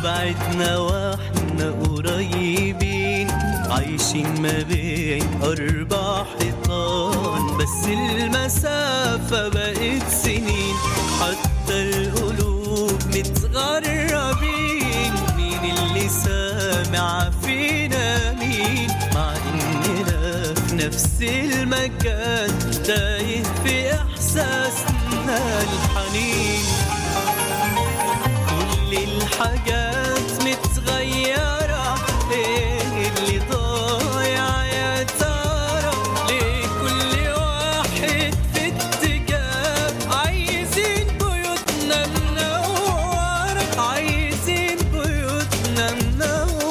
بعدنا واحنا قريبين عايشين ما بين أربع حيطان بس المسافة بقت سنين حتى القلوب متغربين مين اللي سامع فينا مين مع إننا في نفس المكان تايه في إحساسنا الحنين كل الحاجات متغيرة ايه اللي ضايع يا ترى ليه كل واحد في اتجاه عايزين بيوتنا منورة عايزين بيوتنا منورة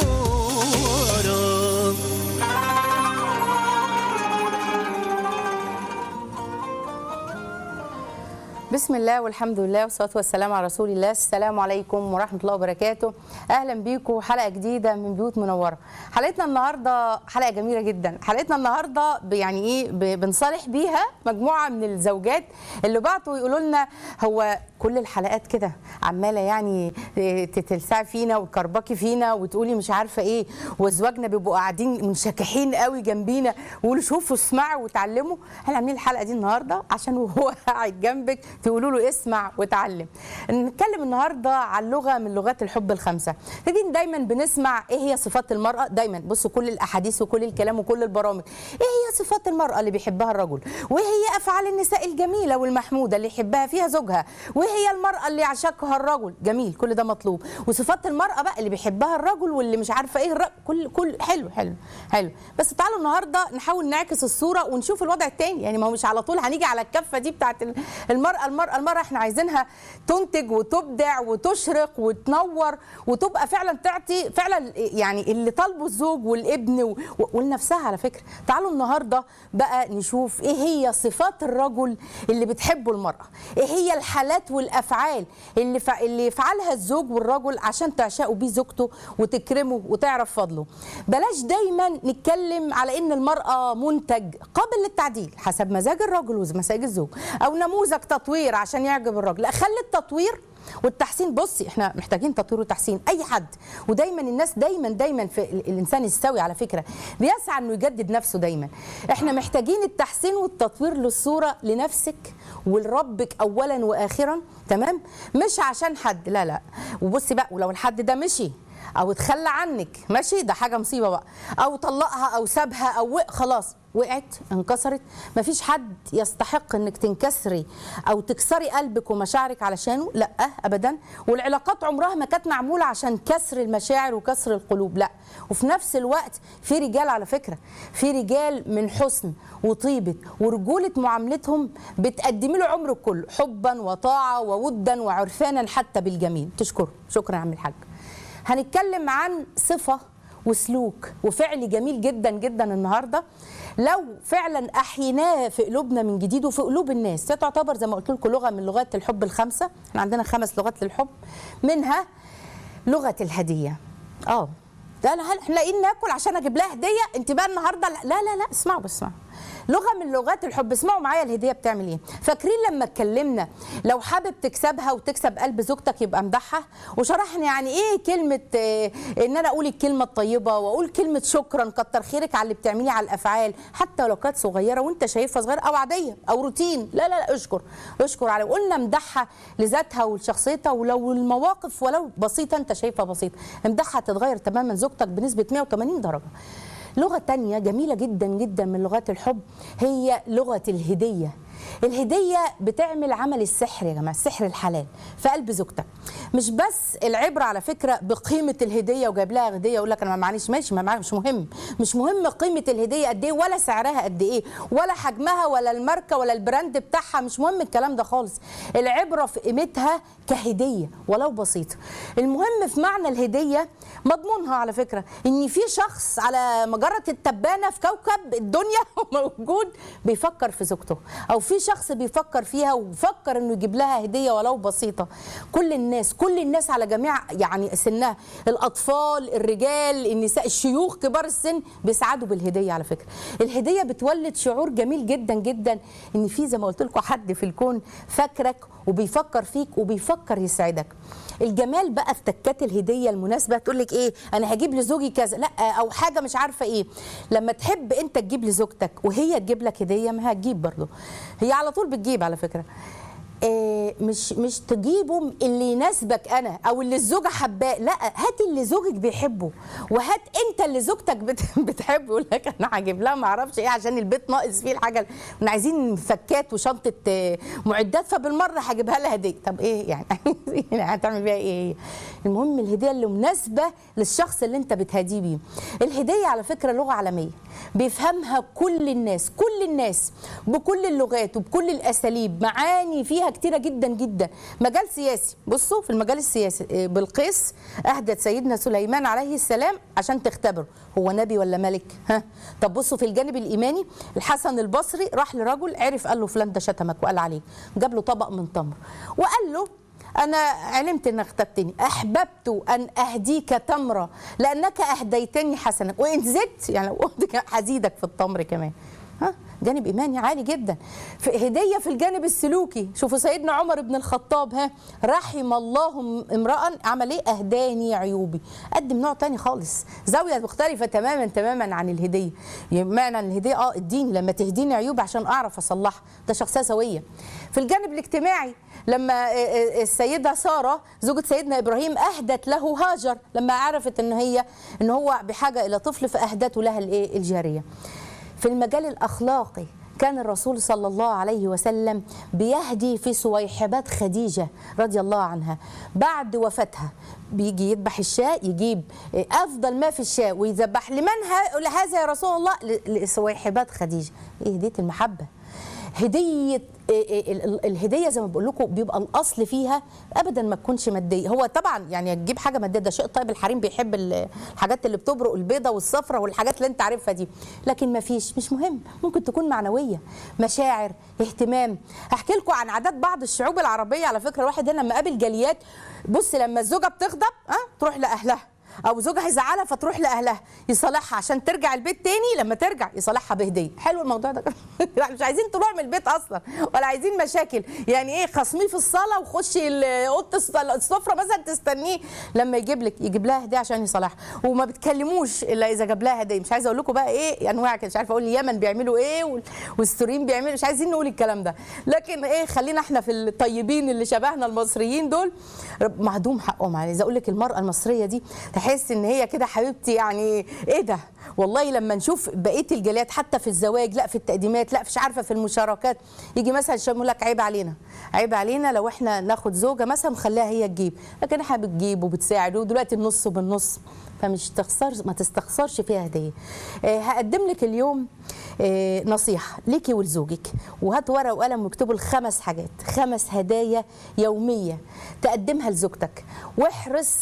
بسم الله والحمد لله والصلاه والسلام على رسول الله السلام عليكم ورحمه الله وبركاته اهلا بيكم حلقه جديده من بيوت منوره حلقتنا النهارده حلقه جميله جدا حلقتنا النهارده ب- يعني ايه ب- بنصالح بيها مجموعه من الزوجات اللي بعتوا يقولوا لنا هو كل الحلقات كده عماله يعني إيه تتلسعي فينا وتكربكي فينا وتقولي مش عارفه ايه وازواجنا بيبقوا قاعدين منشكحين قوي جنبينا ويقولوا شوفوا اسمعوا وتعلموا احنا عاملين الحلقه دي النهارده عشان وهو قاعد جنبك تقولوا له اسمع وتعلم نتكلم النهارده عن لغه من لغات الحب الخمسه تجي دايما بنسمع ايه هي صفات المراه دايما بصوا كل الاحاديث وكل الكلام وكل البرامج ايه هي صفات المراه اللي بيحبها الرجل وايه هي افعال النساء الجميله والمحموده اللي يحبها فيها زوجها وايه هي المراه اللي يعشقها الرجل جميل كل ده مطلوب وصفات المراه بقى اللي بيحبها الرجل واللي مش عارفه ايه الرجل كل كل حلو حلو حلو بس تعالوا النهارده نحاول نعكس الصوره ونشوف الوضع التاني يعني ما هو مش على طول هنيجي على الكفه دي بتاعت المراه المراه المراه احنا عايزينها تنتج وتبدع وتشرق وتنور وتبقى فعلا تعطي فعلا يعني اللي طالبه الزوج والابن و- و- ولنفسها على فكره تعالوا النهارده بقى نشوف ايه هي صفات الرجل اللي بتحبه المراه ايه هي الحالات والافعال اللي ف... اللي يفعلها الزوج والرجل عشان تعشقوا بيه زوجته وتكرمه وتعرف فضله بلاش دايما نتكلم على ان المراه منتج قابل للتعديل حسب مزاج الرجل ومزاج الزوج او نموذج تطوير عشان يعجب الراجل لا خلي التطوير والتحسين بصي احنا محتاجين تطوير وتحسين اي حد ودايما الناس دايما دايما في ال- الانسان السوي على فكره بيسعى انه يجدد نفسه دايما احنا محتاجين التحسين والتطوير للصوره لنفسك ولربك اولا واخرا تمام مش عشان حد لا لا وبصي بقى ولو الحد ده مشي او اتخلى عنك ماشي ده حاجه مصيبه بقى او طلقها او سابها او وق- خلاص وقعت انكسرت مفيش حد يستحق انك تنكسري او تكسري قلبك ومشاعرك علشانه لا ابدا والعلاقات عمرها ما كانت معموله عشان كسر المشاعر وكسر القلوب لا وفي نفس الوقت في رجال على فكره في رجال من حسن وطيبه ورجوله معاملتهم بتقدمي له عمرك كله حبا وطاعه وودا وعرفانا حتى بالجميل تشكره شكرا يا عم الحاج هنتكلم عن صفة وسلوك وفعل جميل جدا جدا النهارده لو فعلا احييناه في قلوبنا من جديد وفي قلوب الناس ده تعتبر زي ما قلت لكم لغه من لغات الحب الخمسه احنا عندنا خمس لغات للحب منها لغه الهديه اه ده انا هل- احنا لاقيين ناكل عشان اجيب لها هديه انت بقى النهارده لا لا لا, لا اسمعوا بس اسمعوا لغه من لغات الحب اسمعوا معايا الهديه بتعمل ايه فاكرين لما اتكلمنا لو حابب تكسبها وتكسب قلب زوجتك يبقى مدحها وشرحنا يعني ايه كلمه آه، ان انا اقول الكلمه الطيبه واقول كلمه شكرا كتر خيرك على اللي بتعمليه على الافعال حتى لو كانت صغيره وانت شايفها صغيره او عاديه او روتين لا لا لا اشكر اشكر على قلنا مدحها لذاتها ولشخصيتها ولو المواقف ولو بسيطه انت شايفها بسيطه امدحها تتغير تماما زوجتك بنسبه 180 درجه لغة تانية جميلة جدا جدا من لغات الحب هي لغة الهدية الهدية بتعمل عمل السحر يا جماعة السحر الحلال في قلب زوجتك مش بس العبرة على فكرة بقيمة الهدية وجايب لها هدية يقول لك أنا ما معانيش ماشي ما معانيش مش مهم مش مهم قيمة الهدية قد إيه ولا سعرها قد إيه ولا حجمها ولا الماركة ولا البراند بتاعها مش مهم الكلام ده خالص العبرة في قيمتها كهدية ولو بسيطة المهم في معنى الهدية مضمونها على فكرة إن في شخص على مجرة التبانة في كوكب الدنيا موجود بيفكر في زوجته أو في شخص بيفكر فيها وفكر إنه يجيب لها هدية ولو بسيطة كل الناس كل الناس على جميع يعني سنها الأطفال الرجال النساء الشيوخ كبار السن بيسعدوا بالهدية على فكرة الهدية بتولد شعور جميل جدا جدا إن في زي ما قلت لكم حد في الكون فاكرك وبيفكر فيك وبيفكر يسعدك الجمال بقى في تكات الهديه المناسبه تقول لك ايه انا هجيب لزوجي كذا لا او حاجه مش عارفه ايه لما تحب انت تجيب لزوجتك وهي تجيب لك هديه ما هتجيب برضه هي على طول بتجيب على فكره آه، مش مش تجيبه اللي يناسبك انا او اللي الزوجه حباه لا هات اللي زوجك بيحبه وهات انت اللي زوجتك بت- بتحبه يقول لك انا هجيب لها ما اعرفش ايه عشان البيت ناقص فيه الحاجه احنا عايزين فكات وشنطه آه، معدات فبالمره هجيبها لها هديه طب ايه يعني يعني هتعمل بيها ايه هي المهم الهديه اللي مناسبه للشخص اللي انت بتهديه بيه الهديه على فكره لغه عالميه بيفهمها كل الناس كل الناس بكل اللغات وبكل الاساليب معاني فيها كتيره جدا جدا مجال سياسي بصوا في المجال السياسي إيه، بلقيس اهدت سيدنا سليمان عليه السلام عشان تختبره هو نبي ولا ملك ها طب بصوا في الجانب الايماني الحسن البصري راح لرجل عرف قال له فلان ده شتمك وقال عليه جاب له طبق من تمر وقال له أنا علمت أنك اختبتني أحببت أن أهديك تمرة لأنك أهديتني حسنا وإن زدت يعني لو قلت كمان هزيدك في التمر كمان ها جانب إيماني عالي جدا في هدية في الجانب السلوكي شوفوا سيدنا عمر بن الخطاب ها رحم الله امرأ عمل إيه أهداني عيوبي قدم نوع تاني خالص زاوية مختلفة تماما تماما عن الهدية يعني معنى الهدية اه اديني لما تهديني عيوبي عشان أعرف أصلحها ده شخصية سوية في الجانب الاجتماعي لما السيده ساره زوجة سيدنا ابراهيم اهدت له هاجر لما عرفت ان هي ان هو بحاجه الى طفل فاهدته لها الايه الجاريه في المجال الاخلاقي كان الرسول صلى الله عليه وسلم بيهدي في سويحبات خديجه رضي الله عنها بعد وفاتها بيجي يذبح الشاة يجيب افضل ما في الشاة ويذبح لمن ه- هذا يا رسول الله ل- لسويحبات خديجه ايه هديه المحبه هديه إيه إيه ال- ال- الهديه زي ما بقول لكم بيبقى الاصل فيها ابدا ما تكونش ماديه هو طبعا يعني تجيب حاجه ماديه ده شيء طيب الحريم بيحب ال- الحاجات اللي بتبرق البيضه والصفرة والحاجات اللي انت عارفها دي لكن ما فيش مش مهم ممكن تكون معنويه مشاعر اهتمام هحكي لكم عن عادات بعض الشعوب العربيه على فكره الواحد هنا لما قابل جاليات بص لما الزوجه بتغضب ها تروح لاهلها او زوجها يزعلها فتروح لاهلها يصالحها عشان ترجع البيت تاني لما ترجع يصالحها بهديه حلو الموضوع ده لا مش عايزين طلوع من البيت اصلا ولا عايزين مشاكل يعني ايه خصميه في الصاله وخشي ال- اوضه الص- السفره مثلا تستنيه لما يجيب لك يجيب لها هديه عشان يصالحها وما بتكلموش الا اذا جاب لها هديه مش عايزه اقول لكم بقى ايه انواع كده مش عارفه اقول اليمن بيعملوا ايه وال- والسوريين بيعملوا مش عايزين نقول الكلام ده لكن ايه خلينا احنا في الطيبين اللي شبهنا المصريين دول رب- معدوم حقهم عايزه اقول لك المراه المصريه دي تحس ان هي كده حبيبتي يعني ايه ده والله لما نشوف بقيه الجاليات حتى في الزواج لا في التقديمات لا مش عارفه في المشاركات يجي مثلا الشباب يقول لك عيب علينا عيب علينا لو احنا ناخد زوجه مثلا نخليها هي تجيب لكن احنا بتجيب وبتساعد ودلوقتي النص بالنص فمش تخسر ما تستخسرش فيها هديه آه هقدم لك اليوم آه نصيحه ليكي ولزوجك وهات ورقه وقلم واكتبوا الخمس حاجات خمس هدايا يوميه تقدمها لزوجتك واحرص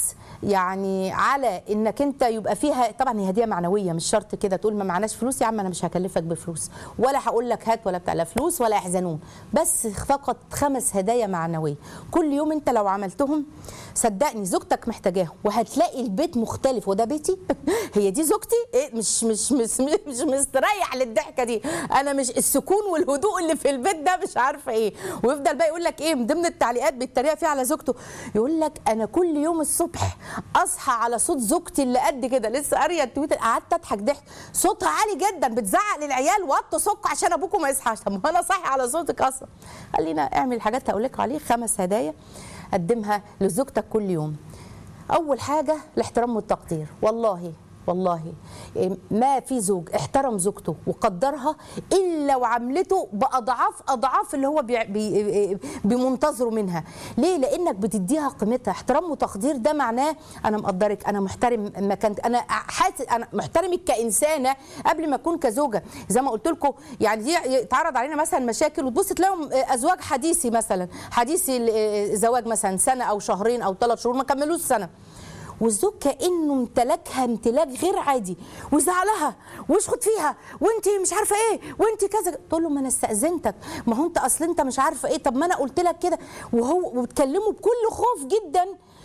يعني على انك انت يبقى فيها طبعا هي هديه معنويه مش شرط كده تقول ما معناش فلوس يا عم انا مش هكلفك بفلوس ولا هقول لك هات ولا بتاع لا فلوس ولا يحزنون بس فقط خمس هدايا معنويه كل يوم انت لو عملتهم صدقني زوجتك محتاجاهم وهتلاقي البيت مختلف وده بيتي هي دي زوجتي إيه مش مش مش مش مستريح للضحكه دي انا مش السكون والهدوء اللي في البيت ده مش عارفه ايه ويفضل بقى يقول لك ايه من ضمن التعليقات بيتريق فيها على زوجته يقول لك انا كل يوم الصبح اصحى على صوت زوجتي اللي قد كده لسه قاريه التويتر قعدت اضحك ضحك صوتها عالي جدا بتزعق للعيال وطوا صك عشان ابوكم ما يصحاش طب ما انا صاحي على صوتك اصلا خلينا اعمل حاجات هقول لك عليه خمس هدايا قدمها لزوجتك كل يوم اول حاجه الاحترام والتقدير والله والله إيه، ما في زوج احترم زوجته وقدرها الا وعملته باضعاف اضعاف اللي هو بي بي بمنتظره منها ليه لانك بتديها قيمتها احترام وتقدير ده معناه انا مقدرك انا محترم مكانك انا حاسس انا محترمك كانسانه قبل ما اكون كزوجه زي ما قلت لكم يعني دي يتعرض علينا مثلا مشاكل وتبص تلاقيهم ازواج حديثي مثلا حديثي الزواج مثلا سنه او شهرين او ثلاث شهور ما كملوش سنه والزوج كانه امتلكها امتلاك غير عادي وزعلها ويشخط فيها وانت مش عارفه ايه وانت كذا تقول له ما انا استاذنتك ما هو انت اصل انت مش عارفه ايه طب ما انا قلت لك كده وهو وبتكلمه بكل خوف جدا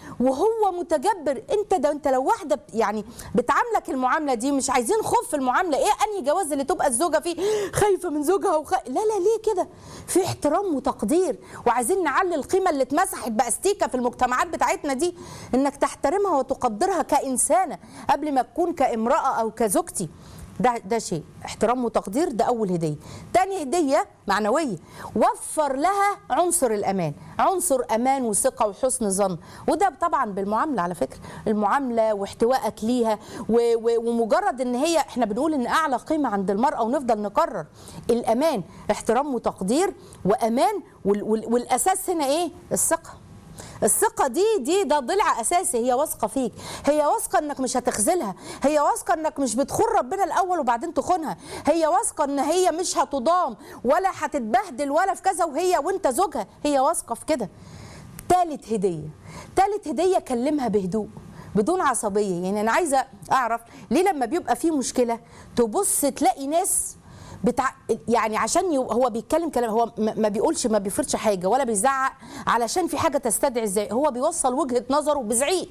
وهو متجبر انت ده انت لو واحده بت- يعني بتعاملك المعامله دي مش عايزين خوف في المعامله ايه انهي جواز اللي تبقى الزوجه فيه خايفه من زوجها وخ... لا لا ليه كده في احترام وتقدير وعايزين نعلي القيمه اللي اتمسحت باستيكه في المجتمعات بتاعتنا دي انك تحترمها وتقدرها كانسانه قبل ما تكون كامراه او كزوجتي ده ده شيء احترام وتقدير ده اول هديه تاني هديه معنويه وفر لها عنصر الامان عنصر امان وثقه وحسن ظن وده طبعا بالمعامله على فكره المعامله واحتوائك ليها و- و- ومجرد ان هي احنا بنقول ان اعلى قيمه عند المراه ونفضل نكرر الامان احترام وتقدير وامان وال- وال- والاساس هنا ايه الثقه الثقة دي دي ده ضلع أساسي هي واثقة فيك هي واثقة إنك مش هتخذلها هي واثقة إنك مش بتخون ربنا الأول وبعدين تخونها هي واثقة إن هي مش هتضام ولا هتتبهدل ولا في كذا وهي وأنت زوجها هي واثقة في كده تالت هدية تالت هدية كلمها بهدوء بدون عصبية يعني أنا عايزة أعرف ليه لما بيبقى في مشكلة تبص تلاقي ناس بتاع يعني عشان يو هو بيتكلم كلام هو ما ما بيقولش ما بيفرضش حاجه ولا بيزعق علشان في حاجه تستدعي ازاي هو بيوصل وجهه نظره بزعيق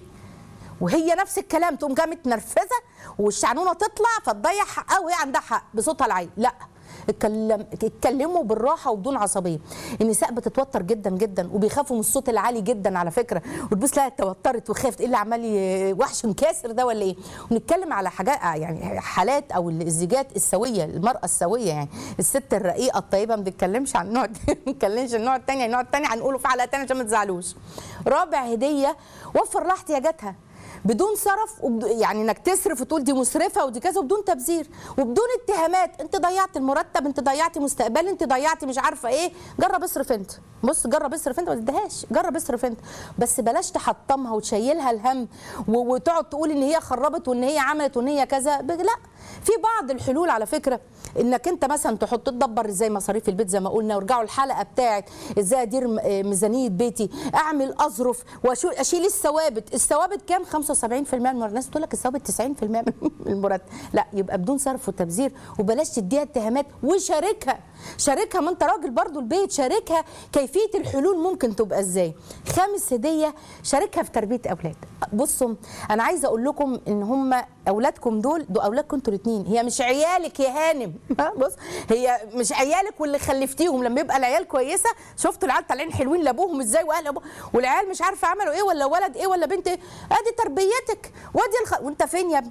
وهي نفس الكلام تقوم جايه متنرفزه والشعنونه تطلع فتضيع حقها وهي عندها حق بصوتها العالي لا اتكلم اتكلموا بالراحه وبدون عصبيه النساء بتتوتر جدا جدا وبيخافوا من الصوت العالي جدا على فكره وتبص لها اتوترت وخافت ايه اللي عمال ي- وحش كاسر ده ولا ايه ونتكلم على حاجات يعني حالات او الزيجات السويه المراه السويه يعني الست الرقيقه الطيبه ما بنتكلمش عن النوع ما بنتكلمش النوع الثاني النوع الثاني هنقوله في حلقه ثانيه عشان ما تزعلوش رابع هديه وفر لها احتياجاتها بدون صرف وبد... يعني انك تصرف وتقول دي مسرفه ودي كذا وبدون تبذير وبدون اتهامات انت ضيعت المرتب انت ضيعتي مستقبل انت ضيعتي مش عارفه ايه جرب اصرف انت بص جرب اصرف انت ما تديهاش جرب اصرف انت بس بلاش تحطمها وتشيلها الهم و... وتقعد تقول ان هي خربت وان هي عملت وان هي كذا ب... لا في بعض الحلول على فكره انك انت مثلا تحط تدبر ازاي مصاريف البيت زي ما قلنا وارجعوا الحلقه بتاعت ازاي ادير م- آه ميزانيه بيتي اعمل اظرف واشيل الثوابت الثوابت كام 75% من الناس تقول لك الثوابت 90% من المرتب لا يبقى بدون صرف وتبذير وبلاش تديها اتهامات وشاركها شاركها ما انت راجل برضو البيت شاركها كيفيه الحلول ممكن تبقى ازاي خامس هديه شاركها في تربيه اولاد بصوا انا عايزه اقول لكم ان هم اولادكم دول دول اولادكم انتوا الاثنين هي مش عيالك يا هانم بص هي مش عيالك واللي خلفتيهم لما يبقى العيال كويسه شفتوا العيال طالعين حلوين لابوهم ازاي واهل ابوهم والعيال مش عارفه عملوا ايه ولا ولد ايه ولا بنت ايه ادي تربيتك وادي الخ... وانت فين يا ابني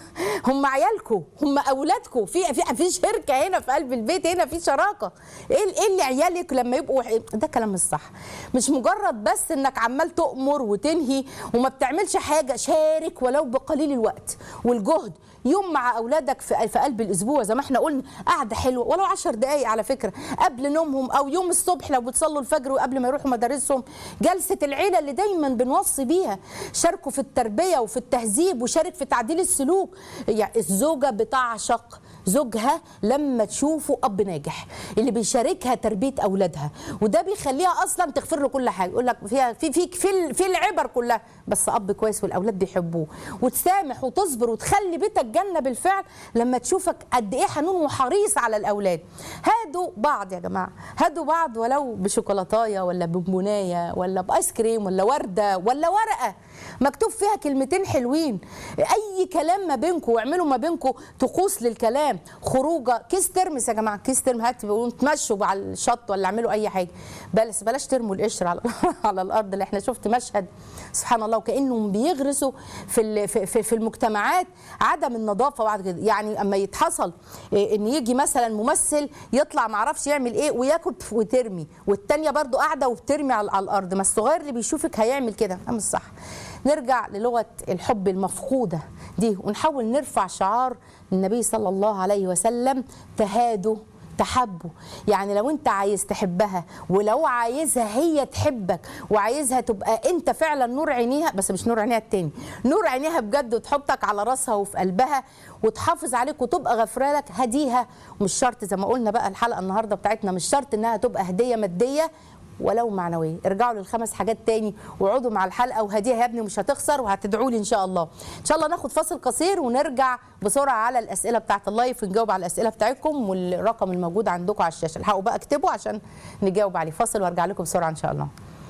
هم عيالكم هم اولادكم في في في شركه هنا في قلب البيت هنا في شراكه ايه ايه اللي عيالك لما يبقوا ده كلام مش صح مش مجرد بس انك عمال تؤمر وتنهي وما بتعملش حاجه شارك ولو بقليل الوقت والجهد يوم مع اولادك في في قلب الاسبوع زي ما احنا قلنا قعده حلوه ولو 10 دقائق على فكره قبل نومهم او يوم الصبح لو بتصلوا الفجر وقبل ما يروحوا مدارسهم جلسه العيله اللي دايما بنوصي بيها شاركوا في التربيه وفي التهذيب وشارك في تعديل السلوك يعني الزوجه بتعشق زوجها لما تشوفه اب ناجح اللي بيشاركها تربيه اولادها وده بيخليها اصلا تغفر له كل حاجه يقول لك فيها في في في, في العبر كلها بس اب كويس والاولاد بيحبوه وتسامح وتصبر وتخلي بيتك جنه بالفعل لما تشوفك قد ايه حنون وحريص على الاولاد هادوا بعض يا جماعه هادوا بعض ولو بشوكولاتايه ولا ببونايه ولا بايس كريم ولا ورده ولا ورقه مكتوب فيها كلمتين حلوين اي كلام ما بينكم واعملوا ما بينكم طقوس للكلام خروجه كيس ترمس يا جماعه كيس ترمس هات بيقولوا تمشوا على الشط ولا اعملوا اي حاجه بس بلاش ترموا القشر على على الارض اللي احنا شفت مشهد سبحان الله وكانهم بيغرسوا في ال- في, في, في المجتمعات عدم النظافه وبعد كده يعني اما يتحصل إيه، ان يجي مثلا ممثل يطلع ما اعرفش يعمل ايه وياكل وترمي والتانيه برضو قاعده وبترمي على على الارض ما الصغير اللي بيشوفك هيعمل كده ده مش صح نرجع للغه الحب المفقوده دي ونحاول نرفع شعار النبي صلى الله عليه وسلم تهادوا تحبوا يعني لو انت عايز تحبها ولو عايزها هي تحبك وعايزها تبقى انت فعلا نور عينيها بس مش نور عينيها التاني نور عينيها بجد وتحطك على راسها وفي قلبها وتحافظ عليك وتبقى غفرة لك هديها ومش شرط زي ما قلنا بقى الحلقه النهارده بتاعتنا مش شرط انها تبقى هديه ماديه ولو معنويه ارجعوا للخمس حاجات تاني وقعدوا مع الحلقه وهديها يا ابني مش هتخسر وهتدعوا لي ان شاء الله ان شاء الله ناخد فاصل قصير ونرجع بسرعه على الاسئله بتاعه اللايف ونجاوب على الاسئله بتاعتكم والرقم الموجود عندكم على الشاشه الحقوا بقى اكتبوا عشان نجاوب عليه فاصل وارجع لكم بسرعه ان شاء الله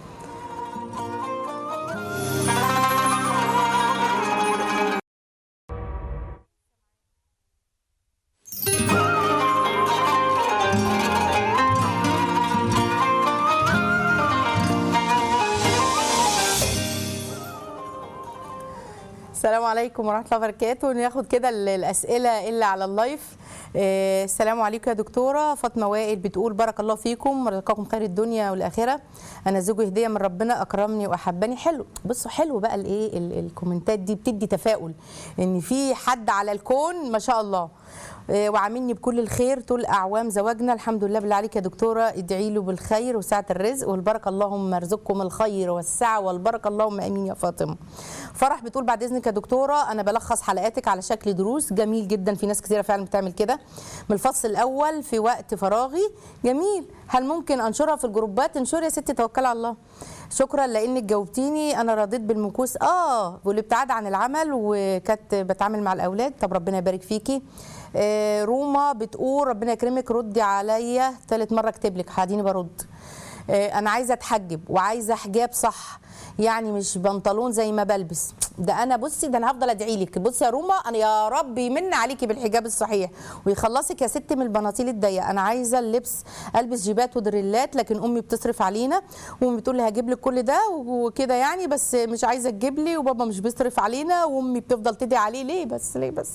السلام عليكم ورحمه الله وبركاته ناخد كده ال- الاسئله اللي على اللايف آه، السلام عليكم يا دكتوره فاطمه وائل بتقول بارك الله فيكم ورزقكم خير الدنيا والاخره انا زوجي هديه من ربنا اكرمني واحبني حلو بصوا حلو بقى الايه ال- الكومنتات دي بتدي تفاؤل ان في حد على الكون ما شاء الله آه، وعاملني بكل الخير طول اعوام زواجنا الحمد لله بالله عليك يا دكتوره ادعي له بالخير وسعه الرزق والبركه اللهم ارزقكم الخير والسعه والبركه اللهم امين يا فاطمه فرح بتقول بعد اذنك يا دكتوره انا بلخص حلقاتك على شكل دروس جميل جدا في ناس كثيره فعلا بتعمل كده من الفصل الاول في وقت فراغي جميل هل ممكن انشرها في الجروبات انشر يا ستي توكل على الله شكرا لانك جاوبتيني انا رضيت بالمكوس اه والابتعاد عن العمل وكانت بتعامل مع الاولاد طب ربنا يبارك فيكي آه، روما بتقول ربنا يكرمك ردي عليا ثالث مره اكتب لك هاديني برد آه، انا عايزه اتحجب وعايزه حجاب صح يعني مش بنطلون زي ما بلبس ده انا بصي ده انا هفضل ادعي لك بصي يا روما انا يا رب يمن عليكي بالحجاب الصحيح ويخلصك يا ست من البناطيل الضيقه انا عايزه اللبس البس جيبات ودريلات لكن امي بتصرف علينا وامي بتقول لي هجيب لك كل ده وكده يعني بس مش عايزه تجيب لي وبابا مش بيصرف علينا وامي بتفضل تدعي عليه ليه بس ليه بس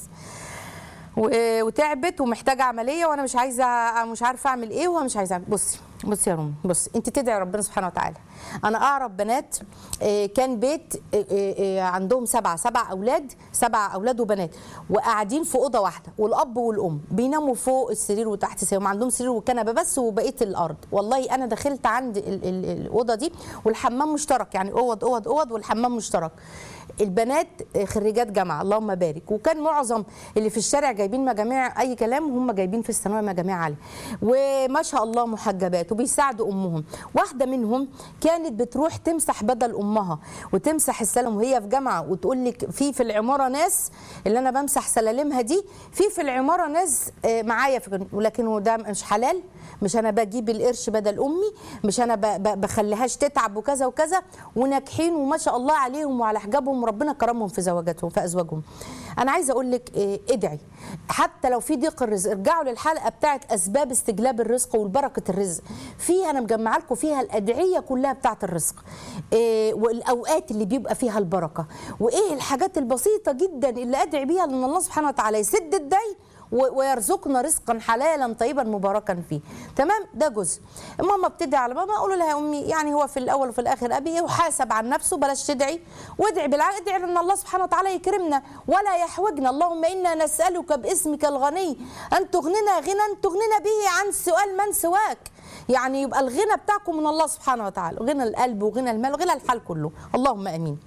و- وتعبت ومحتاجه عمليه وانا مش عايزه مش عارفه اعمل ايه وهو مش عايزه أعمل. بصي بصي يا رومي بصي انت تدعي ربنا سبحانه وتعالى انا اعرف بنات آه، كان بيت آه، آه، آه، عندهم سبعه سبع اولاد سبع اولاد وبنات وقاعدين في اوضه واحده والاب والام بيناموا فوق السرير وتحت السرير هم عندهم سرير وكنبه بس وبقيه الارض والله انا دخلت عند ال- ال- الاوضه دي والحمام مشترك يعني اوض اوض اوض والحمام مشترك البنات خريجات جامعه اللهم بارك وكان معظم اللي في الشارع جايبين مجاميع اي كلام هم جايبين في الثانويه مجاميع عاليه وما شاء الله محجبات وبيساعدوا امهم واحده منهم كانت بتروح تمسح بدل امها وتمسح السلم وهي في جامعه وتقول لك في في العماره ناس اللي انا بمسح سلالمها دي في في العماره ناس آه، معايا في ولكن هو ده مش حلال مش انا بجيب القرش بدل امي مش انا ب- ب- بخليهاش تتعب وكذا وكذا وناجحين وما شاء الله عليهم وعلى حجابهم وربنا كرمهم في زواجاتهم في ازواجهم انا عايزه اقول لك إيه، ادعي حتى لو في ضيق الرزق ارجعوا للحلقه بتاعت اسباب استجلاب الرزق والبركه الرزق فيها انا مجمعه لكم فيها الادعيه كلها بتاعت الرزق إيه، والاوقات اللي بيبقى فيها البركه وايه الحاجات البسيطه جدا اللي ادعي بيها لان الله سبحانه وتعالى يسد الدين و- ويرزقنا رزقا حلالا طيبا مباركا فيه تمام ده جزء ماما بتدعي على ماما اقول لها يا امي يعني هو في الاول وفي الاخر ابي يحاسب عن نفسه بلاش تدعي وادعي بالعكس ادعي ان الله سبحانه وتعالى يكرمنا ولا يحوجنا اللهم انا نسالك باسمك الغني ان تغننا غنى تغننا به عن سؤال من سواك يعني يبقى الغنى بتاعكم من الله سبحانه وتعالى غنى القلب وغنى المال وغنى الحال كله اللهم امين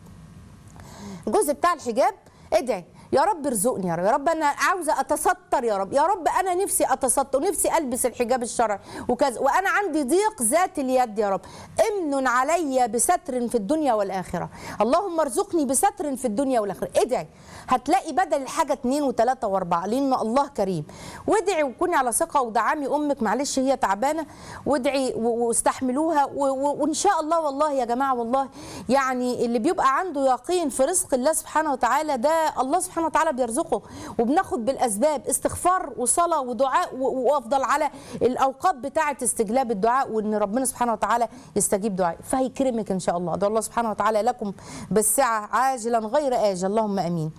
الجزء بتاع الحجاب ادعي يا رب ارزقني يا رب يا رب انا عاوزه اتستر يا رب يا رب انا نفسي اتستر نفسي البس الحجاب الشرعي وكذا وانا عندي ضيق ذات اليد يا رب امن علي بستر في الدنيا والاخره اللهم ارزقني بستر في الدنيا والاخره ادعي هتلاقي بدل الحاجه اثنين وثلاثه واربعه لان الله كريم وادعي وكوني على ثقه ودعامي امك معلش هي تعبانه وادعي و- واستحملوها و- و- وان شاء الله والله يا جماعه والله يعني اللي بيبقى عنده يقين في رزق الله سبحانه وتعالى ده الله سبحانه وتعالى بيرزقه وبناخد بالاسباب استغفار وصلاه ودعاء و- وافضل على الاوقات بتاعه استجلاب الدعاء وان ربنا سبحانه وتعالى يستجيب دعاء فهيكرمك ان شاء الله ده الله سبحانه وتعالى لكم بالسعه عاجلا غير اجل اللهم امين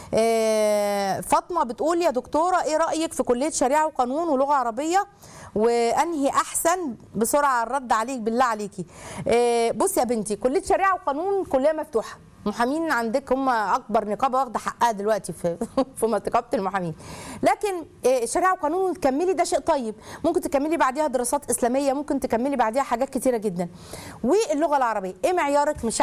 آه، فاطمه بتقول يا دكتوره ايه رايك في كليه شريعه وقانون ولغه عربيه وانهي احسن بسرعه الرد عليك بالله عليكي آه، بصي يا بنتي كليه شريعه وقانون كليه مفتوحه محامين عندك هم اكبر نقابه واخده حقها دلوقتي في في نقابه المحامين لكن آه، شريعه وقانون تكملي ده شيء طيب ممكن تكملي بعديها دراسات اسلاميه ممكن تكملي بعديها حاجات كتيره جدا واللغه العربيه ايه معيارك مش انا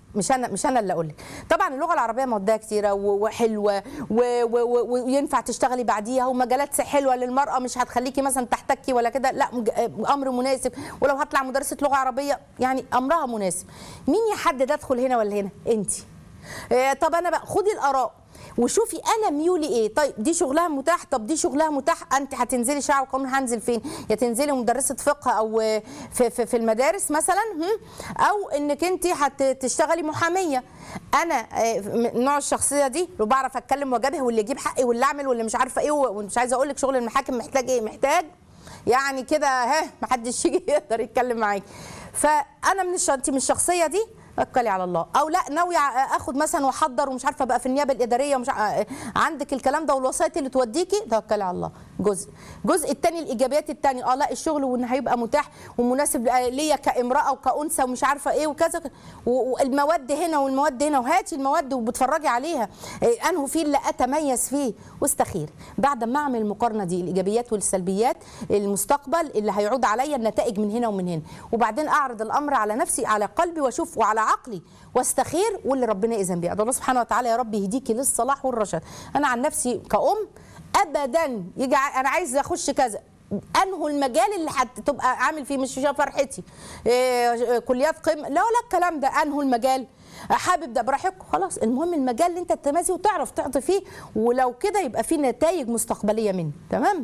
مش انا مش انا اللي اقول لك طبعا اللغه العربيه مودها كتيره و- وحلوه و- و- و- وينفع تشتغلي بعديها ومجالات حلوه للمراه مش هتخليكي مثلا تحتكي ولا كده لا مج- امر مناسب ولو هطلع مدرسه لغه عربيه يعني امرها مناسب مين يحدد ادخل هنا ولا هنا انت طب انا بقى خدي الاراء وشوفي انا ميولي ايه طيب دي شغلها متاح طب دي شغلها متاح انت هتنزلي شعب وقانون هنزل فين يا تنزلي مدرسه فقه او في, في, في المدارس مثلا هم؟ او انك انت هتشتغلي محاميه انا آه، من نوع الشخصيه دي لو بعرف اتكلم واجابه واللي يجيب حقي واللي اعمل واللي مش عارفه ايه ومش عايزه اقول لك شغل المحاكم محتاج ايه محتاج يعني كده ها محدش يجي يقدر يتكلم معاكي فانا من الش... انت من الشخصيه دي توكلي على الله او لا ناوي اخد مثلا واحضر ومش عارفه بقى في النيابه الاداريه ومش ع- عندك الكلام ده والوسائط اللي توديكي توكلي على الله جزء الجزء الثاني الايجابيات الثانيه اه لا الشغل وان هيبقى متاح ومناسب ليا كامراه وكانثى ومش عارفه ايه وكذا و- والمواد هنا والمواد هنا وهاتي المواد وبتفرجي عليها إيه انه فيه اللي اتميز فيه واستخير بعد ما اعمل المقارنه دي الايجابيات والسلبيات المستقبل اللي هيعود عليا النتائج من هنا ومن هنا وبعدين اعرض الامر على نفسي على قلبي واشوف وعلى عقلي واستخير واللي ربنا اذن بيه أدعو الله سبحانه وتعالى يا رب يهديكي للصلاح والرشاد انا عن نفسي كأم ابدا يجي ع- انا عايز اخش كذا انه المجال اللي هتبقى عامل فيه مش عشان فرحتي إيه كليات قمه لا لا الكلام ده انه المجال حابب ده براحتكم خلاص المهم المجال اللي انت تمازي وتعرف تعطي فيه ولو كده يبقى فيه نتائج مستقبليه منه تمام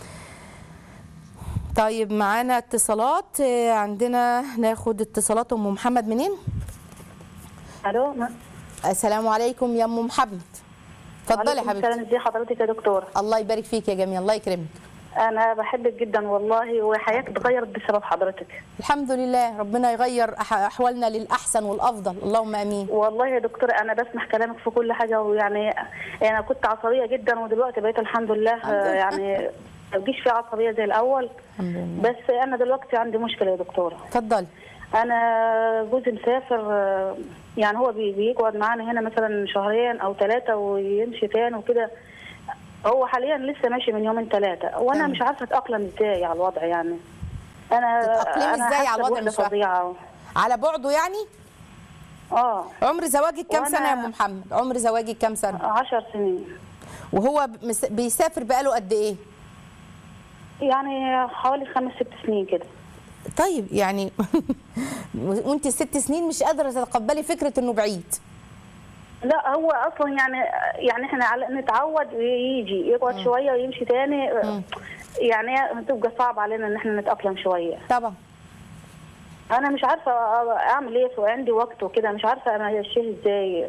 طيب معانا اتصالات آه، عندنا ناخد اتصالات ام محمد منين الو ما- السلام عليكم يا ام محمد اتفضلي يا وعليكم السلام حبيبتي ازي حضرتك يا دكتور الله يبارك فيك يا جميل الله يكرمك انا بحبك جدا والله وحياتي اتغيرت بسبب حضرتك الحمد لله ربنا يغير أح- احوالنا للاحسن والافضل اللهم امين والله يا دكتور انا بسمع كلامك في كل حاجه ويعني انا كنت عصبيه جدا ودلوقتي بقيت الحمد لله آه، يعني ما بقيش في عصبيه زي الاول الحمد لله بس انا دلوقتي عندي مشكله يا دكتوره اتفضلي انا جوزي مسافر آه، يعني هو بي- بيقعد معانا هنا مثلا شهرين او ثلاثه ويمشي تاني وكده هو حاليا لسه ماشي من يومين ثلاثه وانا تمام. مش عارفه اتاقلم ازاي على الوضع يعني انا تتأقلمي انا إزاي على حاسة الوضع بوحدة مش فاهمة. فظيعه على بعده يعني اه عمر زواجك كام وأنا- سنه يا ام محمد عمر زواجك كام سنه 10 سنين وهو مس- بيسافر بقاله قد ايه يعني حوالي خمس ست سنين كده طيب يعني وانت ست سنين مش قادره تتقبلي فكره انه بعيد لا هو اصلا يعني يعني احنا على- نتعود ويجي يقعد شويه ويمشي تاني يعني تبقى صعب علينا ان احنا نتاقلم شويه طبعا انا مش عارفه اعمل ايه وعندي وقت وكده مش عارفه امشيه ازاي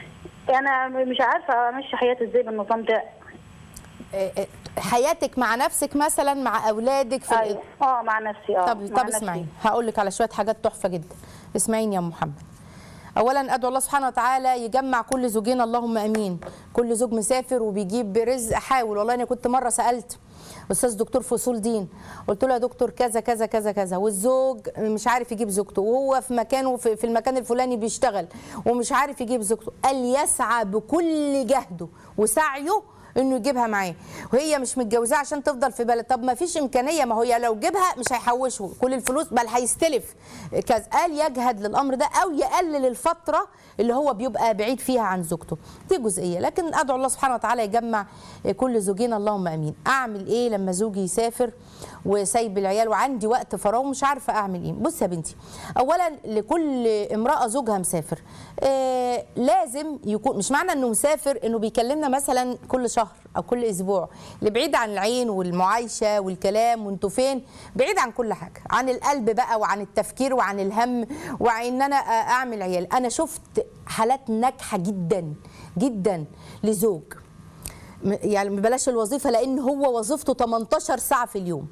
انا مش عارفه امشي حياتي ازاي بالنظام ده إيه إيه، حياتك مع نفسك مثلا مع اولادك في ايوه اه مع نفسي اه طب مع طب نفسي. اسمعيني هقول لك على شويه حاجات تحفه جدا اسمعيني يا أم محمد اولا ادعو الله سبحانه وتعالى يجمع كل زوجين اللهم امين كل زوج مسافر وبيجيب رزق حاول والله انا كنت مره سالت استاذ دكتور فصول دين قلت له يا دكتور كذا كذا كذا كذا والزوج مش عارف يجيب زوجته وهو في مكانه في, في المكان الفلاني بيشتغل ومش عارف يجيب زوجته قال يسعى بكل جهده وسعيه انه يجيبها معاه وهي مش متجوزاه عشان تفضل في بلد طب ما فيش امكانيه ما هو يا لو جيبها مش هيحوشه كل الفلوس بل هيستلف كذا قال يجهد للامر ده او يقلل الفتره اللي هو بيبقى بعيد فيها عن زوجته دي جزئيه لكن ادعو الله سبحانه وتعالى يجمع كل زوجين اللهم امين اعمل ايه لما زوجي يسافر وسايب العيال وعندي وقت فراغ ومش عارفه اعمل ايه بص يا بنتي اولا لكل امراه زوجها مسافر آه لازم يكون مش معنى انه مسافر انه بيكلمنا مثلا كل شهر او كل اسبوع اللي بعيد عن العين والمعايشه والكلام وانتوا فين بعيد عن كل حاجه عن القلب بقى وعن التفكير وعن الهم وعن ان انا آه، اعمل عيال انا شفت حالات ناجحه جدا جدا لزوج م- يعني بلاش الوظيفه لان هو وظيفته 18 ساعه في اليوم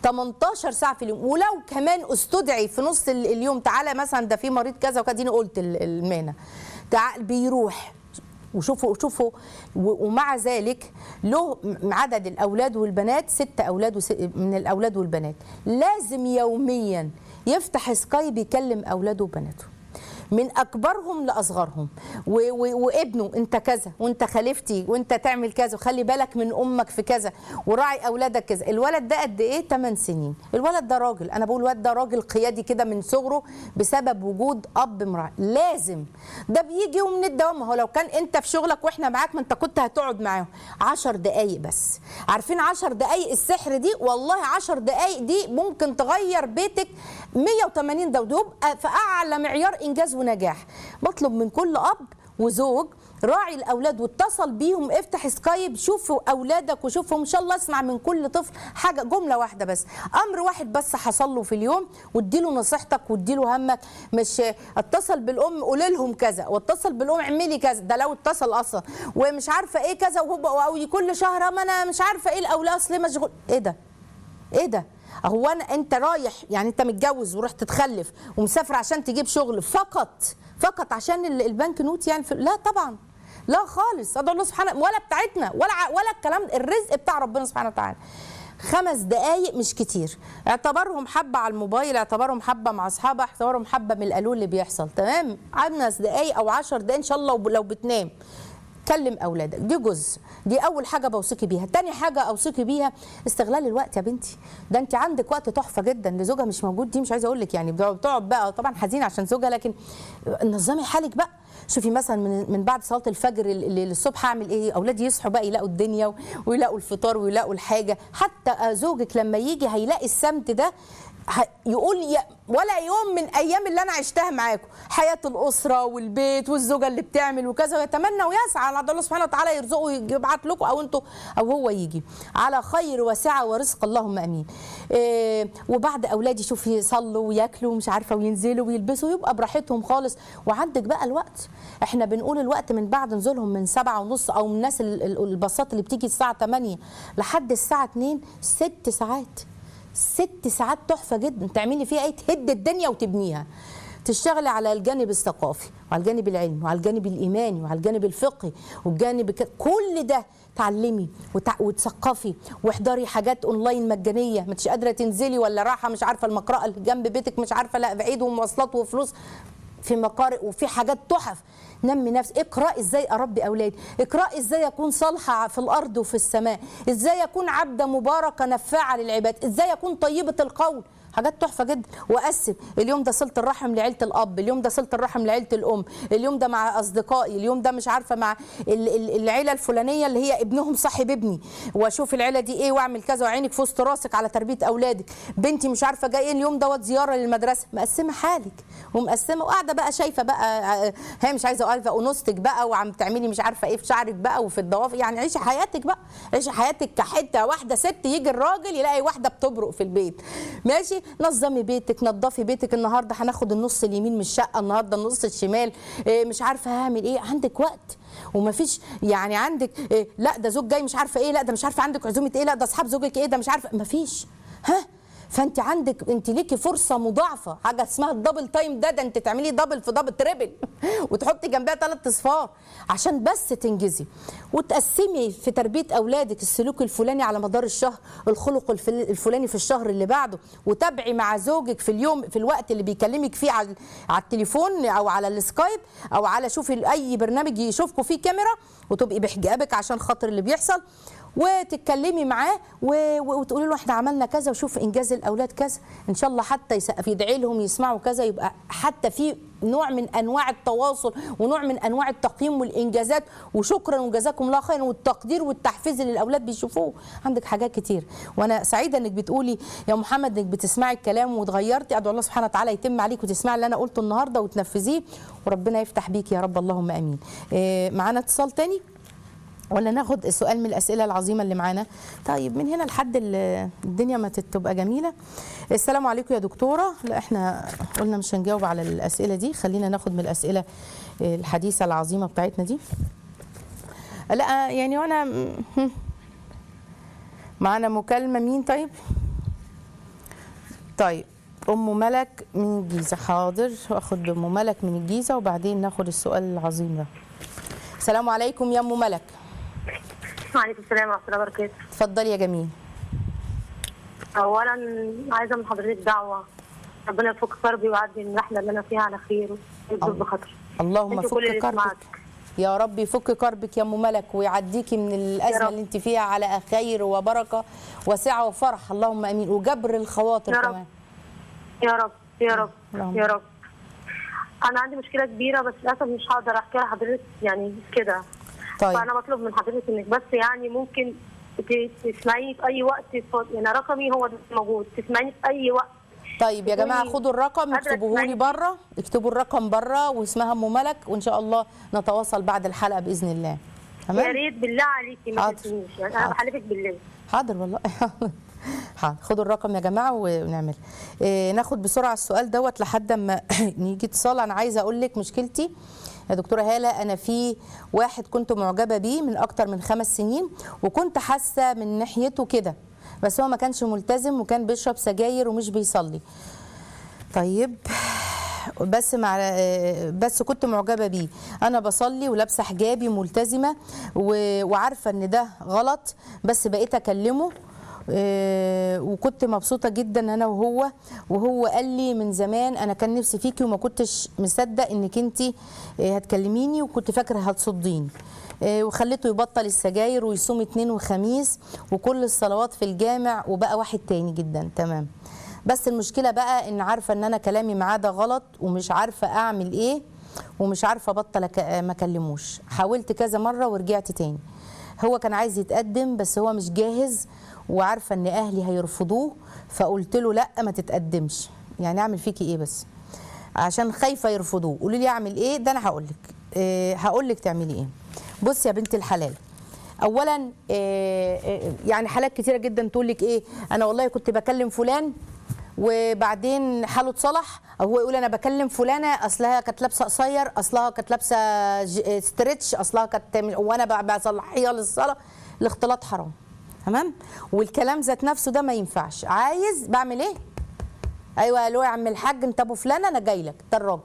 18 ساعه في اليوم ولو كمان استدعي في نص ال- اليوم تعالى مثلا ده في مريض كذا وكذا ديني قلت ال- المهنه تعال بيروح وشوفوا شوفوا و- ومع ذلك له م- عدد الاولاد والبنات ست اولاد وس- من الاولاد والبنات لازم يوميا يفتح سكايب يكلم اولاده وبناته من اكبرهم لاصغرهم و- و- وابنه انت كذا وانت خليفتي وانت تعمل كذا وخلي بالك من امك في كذا وراعي اولادك كذا الولد ده قد ايه 8 سنين الولد ده راجل انا بقول الولد ده راجل قيادي كده من صغره بسبب وجود اب مراعي لازم ده بيجي ومن الدوام ما هو لو كان انت في شغلك واحنا معاك ما انت كنت هتقعد معاهم 10 دقايق بس عارفين 10 دقايق السحر دي والله 10 دقايق دي ممكن تغير بيتك 180 درجه يبقى في اعلى معيار انجاز ونجاح بطلب من كل اب وزوج راعي الاولاد واتصل بيهم افتح سكايب شوفوا اولادك وشوفهم ان شاء الله اسمع من كل طفل حاجه جمله واحده بس امر واحد بس حصل له في اليوم واديله نصيحتك واديله همك مش اتصل بالام قولي لهم كذا واتصل بالام اعملي كذا ده لو اتصل اصلا ومش عارفه ايه كذا وهو او كل شهر ما انا مش عارفه ايه الاولاد اصل مشغول ايه ده ايه ده هو انا انت رايح يعني انت متجوز ورحت تخلف ومسافر عشان تجيب شغل فقط فقط عشان ال- البنك نوت يعني في لا طبعا لا خالص ادعو الله سبحانه ولا بتاعتنا ولا ع- ولا الكلام الرزق بتاع ربنا سبحانه وتعالى خمس دقايق مش كتير اعتبرهم حبه على الموبايل اعتبرهم حبه مع اصحابها اعتبرهم حبه من القالول اللي بيحصل تمام خمس دقايق او عشر دقايق ان شاء الله وب- لو بتنام كلم اولادك دي جزء دي اول حاجه بوصيكي بيها تاني حاجه اوصيكي بيها استغلال الوقت يا بنتي ده انت عندك وقت تحفه جدا لزوجها مش موجود دي مش عايزه اقول لك يعني بتقعد بقى طبعا حزينه عشان زوجها لكن نظمي حالك بقى شوفي مثلا من من بعد صلاه الفجر ال- ال- الصبح اعمل ايه اولادي يصحوا بقى يلاقوا الدنيا و- ويلاقوا الفطار ويلاقوا الحاجه حتى زوجك لما يجي هيلاقي السمت ده ه- يقول يا ولا يوم من ايام اللي انا عشتها معاكم حياه الاسره والبيت والزوجه اللي بتعمل وكذا ويتمنى ويسعى على الله سبحانه وتعالى يرزقه يبعت لكم او انتوا او هو يجي على خير وسعه ورزق اللهم امين إيه وبعد اولادي شوفي يصلوا وياكلوا ومش عارفه وينزلوا ويلبسوا ويبقى براحتهم خالص وعندك بقى الوقت احنا بنقول الوقت من بعد نزولهم من سبعة ونص او من الناس ال- ال- الباصات اللي بتيجي الساعه 8 لحد الساعه 2 ست ساعات ست ساعات تحفه جدا تعملي فيها ايه تهد الدنيا وتبنيها تشتغلي على الجانب الثقافي وعلى الجانب العلمي وعلى الجانب الايماني وعلى الجانب الفقهي والجانب ك- كل ده تعلمي وتع... وتثقفي واحضري حاجات اونلاين مجانيه ما انتش قادره تنزلي ولا رايحه مش عارفه المقرأه اللي جنب بيتك مش عارفه لا بعيد ومواصلات وفلوس في مقارئ وفي حاجات تحف نمي نفسك اقرأ ازاي اربي اولادي اقرأ ازاي اكون صالحه في الارض وفي السماء ازاي اكون عبده مباركه نفاعه للعباد ازاي اكون طيبه القول حاجات تحفه جدا واقسم اليوم ده صله الرحم لعيله الاب اليوم ده صله الرحم لعيله الام اليوم ده مع اصدقائي اليوم ده مش عارفه مع ال- ال- العيله الفلانيه اللي هي ابنهم صاحب ابني واشوف العيله دي ايه واعمل كذا وعينك في وسط راسك على تربيه اولادك بنتي مش عارفه جايه اليوم دوت زياره للمدرسه مقسمه حالك ومقسمه وقاعده بقى شايفه بقى آه، هي مش عايزه عارفه انوثتك بقى وعم تعملي مش عارفه ايه في شعرك بقى وفي الضوافر يعني عيشي حياتك بقى عيشي حياتك كحته واحده ست يجي الراجل يلاقي واحده بتبرق في البيت ماشي نظمي بيتك نظفي بيتك النهارده هناخد النص اليمين من الشقه النهارده النص الشمال إيه مش عارفه هعمل ايه عندك وقت ومفيش يعني عندك إيه لا ده زوج جاي مش عارفه ايه لا ده مش عارفه عندك عزومه ايه لا ده اصحاب زوجك ايه ده مش عارفه مفيش ها فانت عندك انت ليكي فرصه مضاعفه حاجه اسمها الدبل تايم ده ده انت تعملي دبل في دبل تريبل وتحطي جنبها ثلاث اصفار عشان بس تنجزي وتقسمي في تربيه اولادك السلوك الفلاني على مدار الشهر الخلق الفل- الفلاني في الشهر اللي بعده وتابعي مع زوجك في اليوم في الوقت اللي بيكلمك فيه على على التليفون او على السكايب او على شوفي اي برنامج يشوفكوا فيه كاميرا وتبقي بحجابك عشان خاطر اللي بيحصل وتتكلمي معاه و- و- وتقولي له احنا عملنا كذا وشوف انجاز الاولاد كذا ان شاء الله حتى يسقف يدعي لهم يسمعوا كذا يبقى حتى في نوع من انواع التواصل ونوع من انواع التقييم والانجازات وشكرا وجزاكم الله خيرا والتقدير والتحفيز اللي الاولاد بيشوفوه عندك حاجات كتير وانا سعيده انك بتقولي يا محمد انك بتسمعي الكلام واتغيرتي ادعو الله سبحانه وتعالى يتم عليك وتسمعي اللي انا قلته النهارده وتنفذيه وربنا يفتح بيك يا رب اللهم امين إيه، معانا اتصال تاني ولا ناخد سؤال من الاسئله العظيمه اللي معانا طيب من هنا لحد ال- الدنيا ما تبقى جميله السلام عليكم يا دكتوره لا احنا قلنا مش هنجاوب على الاسئله دي خلينا ناخد من الاسئله الحديثه العظيمه بتاعتنا دي لا يعني وانا هم. معانا مكالمه مين طيب طيب ام ملك من الجيزه حاضر واخد ام ملك من الجيزه وبعدين ناخد السؤال العظيم ده السلام عليكم يا ام ملك وعليكم السلام ورحمة الله اتفضلي يا جميل أولا عايزة من حضرتك دعوة ربنا يفك كربي ويعدي الرحله اللي انا فيها على خير ويجوز بخاطر اللهم انتوا كل فك اللي كربك سمعك. يا رب يفك كربك يا ام ملك ويعديكي من الازمه رب. اللي انت فيها على خير وبركه وسعه وفرح اللهم امين وجبر الخواطر يا رب. كمان يا رب يا رب اللهم. يا رب انا عندي مشكله كبيره بس للاسف مش هقدر احكيها لحضرتك يعني كده طيب فانا بطلب من حضرتك انك بس يعني ممكن ت- تسمعيني في اي وقت ف- يعني رقمي هو ده موجود تسمعيني في اي وقت طيب يا جماعه تكوني خدوا الرقم قادرة اكتبوه لي تسمعيني. بره اكتبوا الرقم بره واسمها ام ملك وان شاء الله نتواصل بعد الحلقه باذن الله يا تمام ريت بالله عليكي ما حاضر. تنسينيش يعني انا حاضر. بحلفك بالله حاضر والله حاضر خدوا الرقم يا جماعه ونعمل إيه ناخد بسرعه السؤال دوت لحد ما نيجي اتصال انا عايزه اقول لك مشكلتي يا دكتوره هاله انا في واحد كنت معجبه بيه من اكتر من خمس سنين وكنت حاسه من ناحيته كده بس هو ما كانش ملتزم وكان بيشرب سجاير ومش بيصلي طيب بس مع بس كنت معجبه بيه انا بصلي ولابسه حجابي ملتزمه و- وعارفه ان ده غلط بس بقيت اكلمه آه، وكنت مبسوطه جدا انا وهو وهو قال لي من زمان انا كان نفسي فيكي وما كنتش مصدق انك انت هتكلميني وكنت فاكره هتصديني آه، وخليته يبطل السجاير ويصوم اثنين وخميس وكل الصلوات في الجامع وبقى واحد تاني جدا تمام بس المشكله بقى ان عارفه ان انا كلامي معاه ده غلط ومش عارفه اعمل ايه ومش عارفه ابطل أك- ما اكلموش حاولت كذا مره ورجعت تاني هو كان عايز يتقدم بس هو مش جاهز وعارفه ان اهلي هيرفضوه فقلت له لا ما تتقدمش يعني اعمل فيكي ايه بس عشان خايفه يرفضوه قولي لي اعمل ايه ده انا هقول لك إيه هقول لك تعملي ايه بصي يا بنت الحلال اولا إيه إيه يعني حالات كتيره جدا تقول لك ايه انا والله كنت بكلم فلان وبعدين حاله اتصلح او هو يقول انا بكلم فلانه اصلها كانت لابسه قصير اصلها كانت لابسه ج- ستريتش اصلها كانت وانا ب- بصلحيها للصلاه الاختلاط حرام تمام والكلام ذات نفسه ده ما ينفعش عايز بعمل ايه ايوه الو يا عم الحاج انت ابو فلان انا جاي لك ده الراجل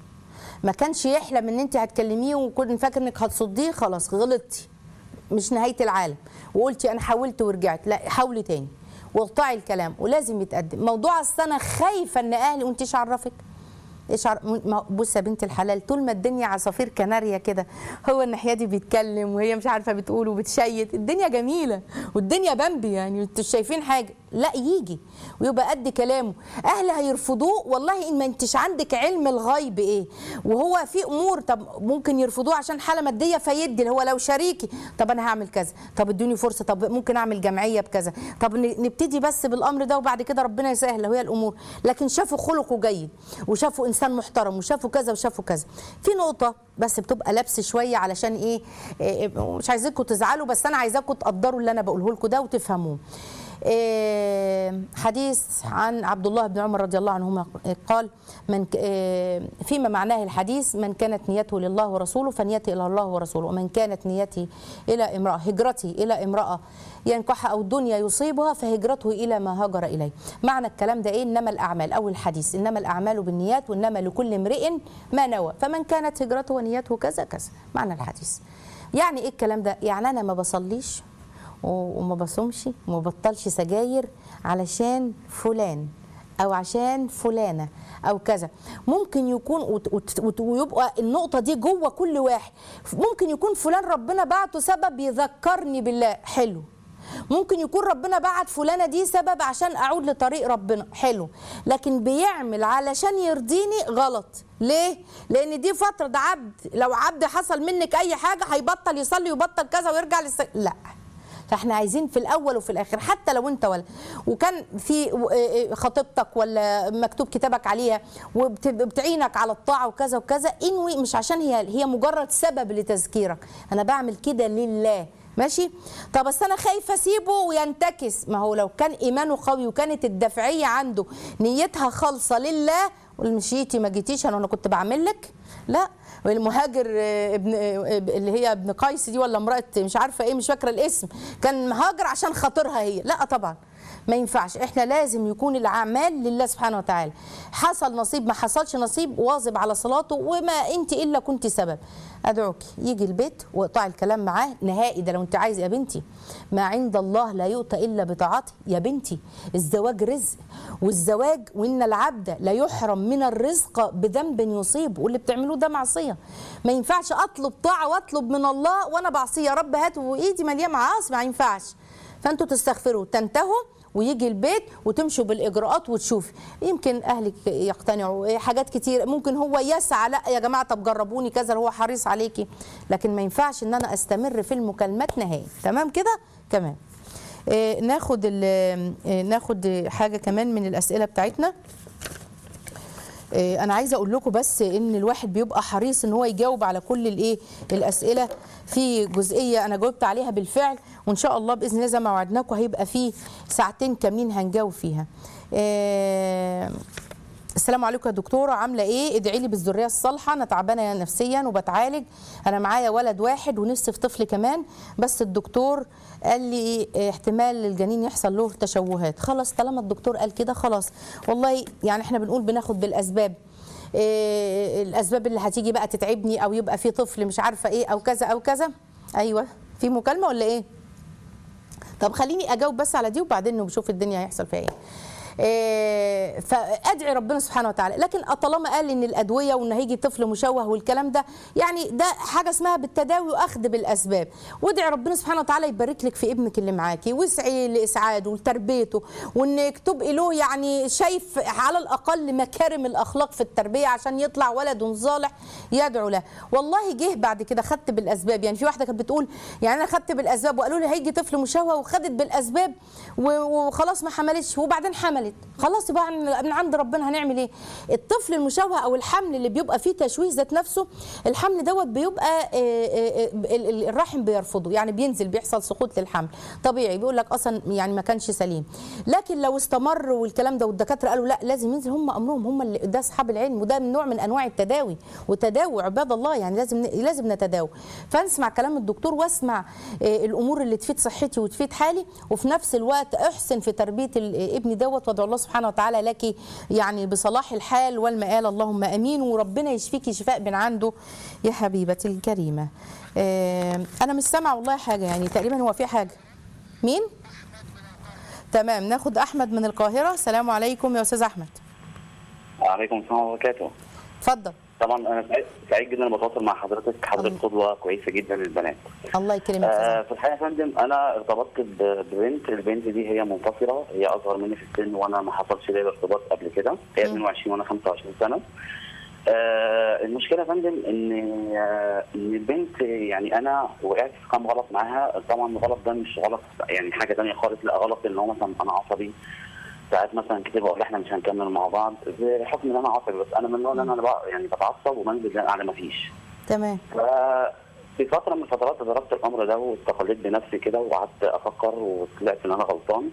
ما كانش يحلم ان انت هتكلميه وكنت فاكر انك هتصديه خلاص غلطتي مش نهايه العالم وقلتي انا حاولت ورجعت لا حاولي تاني واقطعي الكلام ولازم يتقدم موضوع اصل انا خايفه ان اهلي وانت ايش عرفك ايش عر... ما- بص يا بنت الحلال طول ما الدنيا عصافير كناريا كده هو الناحيه دي بيتكلم وهي مش عارفه بتقول وبتشيت الدنيا جميله والدنيا بامبي يعني انتوا شايفين حاجه لا يجي ويبقى قد كلامه اهل هيرفضوه والله ان ما انتش عندك علم الغيب ايه وهو في امور طب ممكن يرفضوه عشان حاله ماديه فيدي هو لو شريكي طب انا هعمل كذا طب ادوني فرصه طب ممكن اعمل جمعيه بكذا طب ن- نبتدي بس بالامر ده وبعد كده ربنا يسهل هي الامور لكن شافوا خلقه جيد وشافوا انسان محترم وشافوا كذا وشافوا كذا في نقطه بس بتبقى لبس شويه علشان ايه, إيه مش عايزاكم تزعلوا بس انا عايزاكم تقدروا اللي انا بقوله لكم ده وتفهموه إيه، حديث عن عبد الله بن عمر رضي الله عنهما قال من ك- إيه، فيما معناه الحديث من كانت نيته لله ورسوله فنيته الى الله ورسوله ومن كانت نيته الى امراه هجرته الى امراه ينكحها او الدنيا يصيبها فهجرته الى ما هاجر اليه معنى الكلام ده ايه انما الاعمال او الحديث انما الاعمال بالنيات وانما لكل امرئ ما نوى فمن كانت هجرته ونيته كذا كذا معنى الحديث يعني ايه الكلام ده يعني انا ما بصليش و- وما بصومش وما بطلش سجاير علشان فلان او عشان فلانه او كذا ممكن يكون وت- وت- وت- ويبقى النقطه دي جوه كل واحد ممكن يكون فلان ربنا بعته سبب يذكرني بالله حلو ممكن يكون ربنا بعت فلانه دي سبب عشان اعود لطريق ربنا حلو لكن بيعمل علشان يرضيني غلط ليه لان دي فتره ده عبد لو عبد حصل منك اي حاجه هيبطل يصلي ويبطل كذا ويرجع للس... لا فاحنا عايزين في الاول وفي الاخر حتى لو انت ولا وكان في خطيبتك ولا مكتوب كتابك عليها وبتعينك على الطاعه وكذا وكذا انوي مش عشان هي هي مجرد سبب لتذكيرك انا بعمل كده لله ماشي طب بس انا خايفه اسيبه وينتكس ما هو لو كان ايمانه قوي وكانت الدافعيه عنده نيتها خالصه لله مشيتي ما جيتيش انا أنا كنت بعمل لك لا المهاجر آه، ابن آه، اللي هي ابن قيس دي ولا امراه مش عارفه ايه مش فاكره الاسم كان مهاجر عشان خاطرها هي لا طبعا ما ينفعش احنا لازم يكون الاعمال لله سبحانه وتعالى حصل نصيب ما حصلش نصيب واظب على صلاته وما انت الا كنت سبب ادعوك يجي البيت واقطع الكلام معاه نهائي ده لو انت عايز يا بنتي ما عند الله لا يؤتى الا بطاعته يا بنتي الزواج رزق والزواج وان العبد لا يحرم من الرزق بذنب يصيب واللي بتعملوه ده معصيه ما ينفعش اطلب طاعه واطلب من الله وانا بعصيه يا رب هات وايدي مليانه معاصي ما ينفعش فانتوا تستغفروا تنتهوا ويجي البيت وتمشوا بالاجراءات وتشوف يمكن اهلك يقتنعوا إيه حاجات كتير ممكن هو يسعى لا يا جماعه طب جربوني كذا هو حريص عليكي لكن ما ينفعش ان انا استمر في المكالمات نهائي تمام كده تمام إيه ناخد ال- إيه ناخد حاجه كمان من الاسئله بتاعتنا إيه، انا عايزه اقول لكم بس ان الواحد بيبقى حريص ان هو يجاوب على كل الايه الاسئله في جزئيه انا جاوبت عليها بالفعل وان شاء الله باذن الله زي ما وعدناكم هيبقى في ساعتين كاملين هنجاوب فيها إيه، السلام عليكم يا دكتوره عامله ايه ادعي لي بالذريه الصالحه انا تعبانه نفسيا وبتعالج انا معايا ولد واحد ونفسي في طفل كمان بس الدكتور قال لي اه، احتمال الجنين يحصل له تشوهات خلاص طالما الدكتور قال كده خلاص والله يعني احنا بنقول بناخد بالاسباب إيه الاسباب اللي هتيجي بقى تتعبني او يبقى في طفل مش عارفه ايه او كذا او كذا ايوه في مكالمه ولا ايه طب خليني اجاوب بس على دي وبعدين نشوف الدنيا هيحصل فيها ايه إيه، فادعي ربنا سبحانه وتعالى لكن طالما قال ان الادويه وان هيجي طفل مشوه والكلام ده يعني ده حاجه اسمها بالتداوي واخذ بالاسباب وادعي ربنا سبحانه وتعالى يبارك لك في ابنك اللي معاكي واسعي لاسعاده ولتربيته وانك تبقي له يعني شايف على الاقل مكارم الاخلاق في التربيه عشان يطلع ولد صالح يدعو له والله جه بعد كده خدت بالاسباب يعني في واحده كانت بتقول يعني انا خدت بالاسباب وقالوا لي هيجي طفل مشوه وخدت بالاسباب و- وخلاص ما حملتش وبعدين حملت خلاص يبقى عن- من عند ربنا هنعمل ايه الطفل المشوه او الحمل اللي بيبقى فيه تشويه ذات نفسه الحمل دوت بيبقى آه، آه، آه، ال- ال- الرحم بيرفضه يعني بينزل بيحصل سقوط للحمل طبيعي بيقول لك اصلا يعني ما كانش سليم لكن لو استمر والكلام ده والدكاتره قالوا لا لازم ينزل هم امرهم هم اللي ده اصحاب العلم وده من نوع من انواع التداوي وتداوي عباد الله يعني لازم لازم نتداوى فنسمع كلام الدكتور واسمع آه، الامور اللي تفيد صحتي وتفيد حالي وفي نفس الوقت احسن في تربيه ال- ابني دوت وادعو الله سبحانه وتعالى لك يعني بصلاح الحال والمآل اللهم امين وربنا يشفيكي شفاء من عنده يا حبيبتي الكريمه آه، انا مش سامعه والله حاجه يعني تقريبا هو في حاجه مين تمام ناخد احمد من القاهره السلام عليكم يا استاذ احمد وعليكم السلام ورحمه الله وبركاته اتفضل طبعا انا سعيد- سعيد جدا لما بتواصل مع حضرتك حضرتك قدوه كويسه جدا للبنات الله يكرمك يا أستاذ آه أحمد. في الحقيقه يا فندم انا ارتبطت ب- ببنت البنت دي هي منفصله هي اصغر مني في السن وانا ما حصلش ليا ارتباط قبل كده هي 22 وانا 25 سنه آه المشكله يا فندم ان آه ان البنت يعني انا وقعت في كام غلط معاها طبعا الغلط ده مش غلط يعني حاجه ثانيه خالص لا غلط ان هو مثلا انا عصبي ساعات مثلا كتير بقول احنا مش هنكمل مع بعض بحكم ان انا عصبي بس انا من النوع اللي انا بقى- يعني بتعصب وبنزل على ما فيش تمام في فتره من الفترات ادركت الامر ده واستقليت بنفسي كده وقعدت افكر وطلعت ان انا غلطان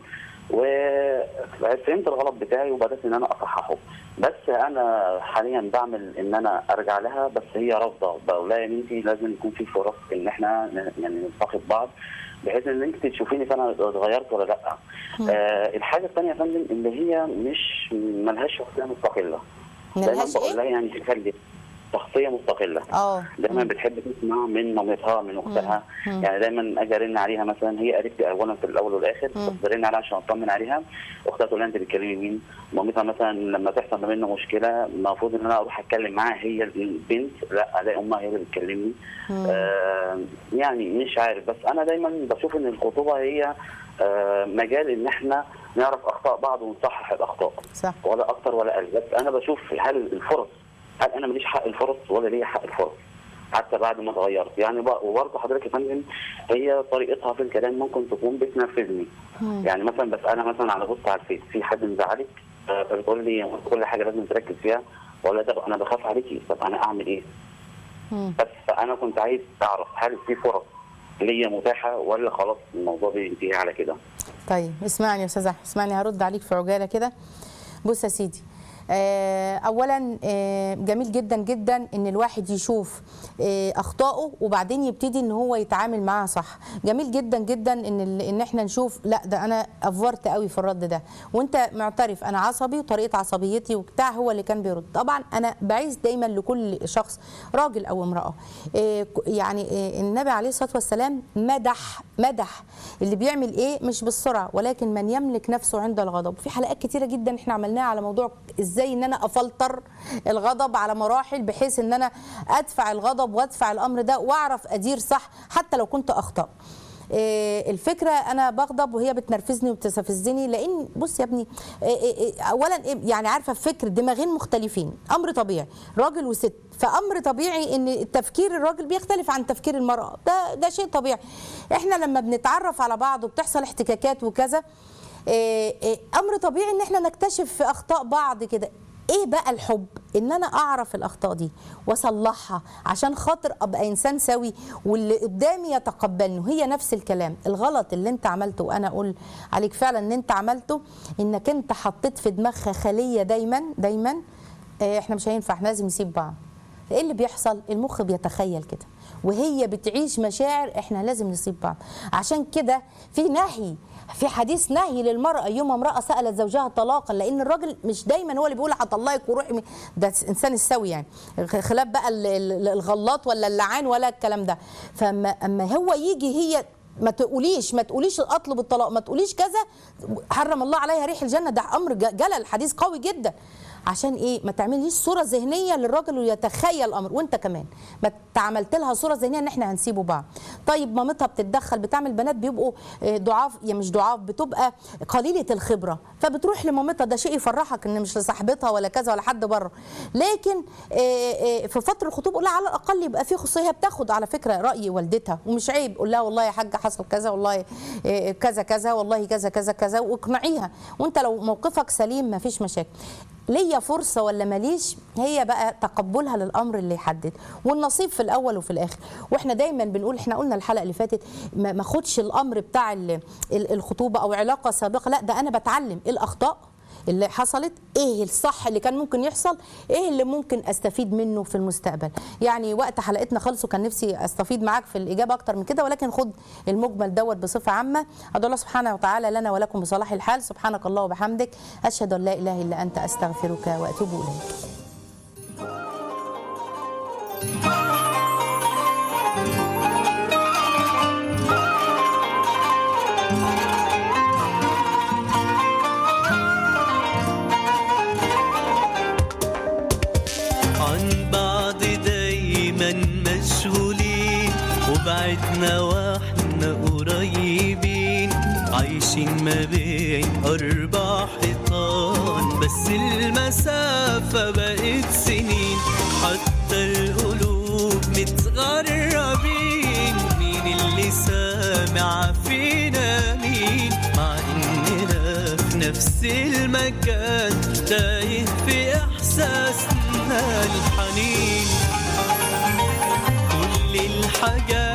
وفهمت الغلط بتاعي وبدات ان انا اصححه بس انا حاليا بعمل ان انا ارجع لها بس هي رافضه بقول لها يا بنتي لازم يكون في فرص ان احنا ن- يعني نلتقط بعض بحيث ان انت تشوفيني فانا اتغيرت ولا لا آه الحاجه الثانيه يا فندم اللي هي مش ملهاش شخصيه مستقله دايما ملهاش بقول ايه لها يعني خلي شخصيه مستقله اه دايما بتحب تسمع من مامتها من اختها يعني دايما اجي ارن عليها مثلا هي قالت لي اولا في الاول والاخر بس برن عليها عشان اطمن عليها اختها تقول لها انت بتكلمي مين مامتها مثلا لما تحصل ما بيننا مشكله المفروض ان انا اروح اتكلم معاها هي البنت لا الاقي امها هي اللي بتكلمني آه يعني مش عارف بس انا دايما بشوف ان الخطوبه هي آه مجال ان احنا نعرف اخطاء بعض ونصحح الاخطاء صح ولا اكتر ولا اقل بس انا بشوف هل الفرص هل انا ماليش حق الفرص ولا ليا حق الفرص حتى بعد ما اتغيرت يعني بقى وبرضه حضرتك يا فندم هي طريقتها في الكلام ممكن تكون بتنرفزني يعني مثلا بسالها مثلا على بص على الفيس في حد مزعلك آه، فبتقول لي كل حاجه لازم تركز فيها ولا طب انا بخاف عليكي طب انا اعمل ايه؟ مم. بس فانا كنت عايز اعرف هل في فرص ليا متاحه ولا خلاص الموضوع بينتهي على كده؟ طيب اسمعني يا استاذ احمد اسمعني هرد عليك في عجاله كده بص يا سيدي آه، اولا آه، جميل جدا جدا ان الواحد يشوف آه، اخطائه وبعدين يبتدي ان هو يتعامل معاها صح جميل جدا جدا ان ال- ان احنا نشوف لا ده انا افورت قوي في الرد ده وانت معترف انا عصبي وطريقه عصبيتي وبتاع هو اللي كان بيرد طبعا انا بعيز دايما لكل شخص راجل او امراه آه، ك- يعني آه، النبي عليه الصلاه والسلام مدح مدح اللي بيعمل ايه مش بالسرعه ولكن من يملك نفسه عند الغضب في حلقات كتيره جدا احنا عملناها على موضوع ازاي ان انا افلتر الغضب على مراحل بحيث ان انا ادفع الغضب وادفع الامر ده واعرف ادير صح حتى لو كنت اخطا إيه، الفكره انا بغضب وهي بتنرفزني وبتستفزني لان بص يا ابني إيه، إيه، إيه، اولا إيه، يعني عارفه فكر دماغين مختلفين امر طبيعي راجل وست فامر طبيعي ان التفكير الراجل بيختلف عن تفكير المراه ده ده شيء طبيعي احنا لما بنتعرف على بعض وبتحصل احتكاكات وكذا إيه، إيه، امر طبيعي ان احنا نكتشف في اخطاء بعض كده ايه بقى الحب ان انا اعرف الاخطاء دي واصلحها عشان خاطر ابقى انسان سوي واللي قدامي يتقبلني وهي نفس الكلام الغلط اللي انت عملته وانا اقول عليك فعلا ان انت عملته انك انت حطيت في دماغها خليه دايما دايما آه، احنا مش هينفع احنا لازم نسيب بعض ايه اللي بيحصل المخ بيتخيل كده وهي بتعيش مشاعر احنا لازم نسيب بعض عشان كده في نهي في حديث نهي للمرأة يوم امرأة سألت زوجها طلاقا لأن الراجل مش دايما هو اللي بيقول هطلقك وروحي من- ده إنسان السوي يعني خلاف بقى ال- ال- الغلاط ولا اللعان ولا الكلام ده فأما أما هو يجي هي ما تقوليش ما تقوليش اطلب الطلاق ما تقوليش كذا حرم الله عليها ريح الجنه ده امر ج- جلل حديث قوي جدا عشان ايه ما تعمليش صوره ذهنيه للراجل ويتخيل الامر وانت كمان ما تعملت لها صوره ذهنيه ان احنا هنسيبه بعض طيب مامتها بتتدخل بتعمل بنات بيبقوا آه، ضعاف يا مش ضعاف بتبقى قليله الخبره فبتروح لمامتها ده شيء يفرحك ان مش لصاحبتها ولا كذا ولا حد بره لكن آه، آه، في فتره الخطوبه قول لها على الاقل يبقى في خصوصيه هي بتاخد على فكره راي والدتها ومش عيب قول لها والله يا حاجه حصل كذا والله آه، كذا كذا والله كذا كذا كذا واقنعيها وانت لو موقفك سليم ما فيش مشاكل ليا فرصه ولا ماليش هي بقى تقبلها للامر اللي يحدد والنصيب في الاول وفي الاخر واحنا دايما بنقول احنا قلنا الحلقه اللي فاتت ما ما اخدش الامر بتاع ال- ال- الخطوبه او علاقه سابقه لا ده انا بتعلم ايه الاخطاء اللي حصلت ايه الصح اللي كان ممكن يحصل ايه اللي ممكن استفيد منه في المستقبل يعني وقت حلقتنا خلص وكان نفسي استفيد معاك في الاجابه اكتر من كده ولكن خد المجمل دوت بصفه عامه ادعو الله سبحانه وتعالى لنا ولكم بصلاح الحال سبحانك الله وبحمدك اشهد ان لا اله الا انت استغفرك واتوب اليك عن بعض دايما مشغولين وبعدنا واحنا قريبين عايشين ما بين أربع حيطان بس المسافة بقت سنين حتى القلوب متغربين مين اللي سامع فينا مين مع إننا في نفس المكان تايه في إحساسنا الحنين كل الحاجات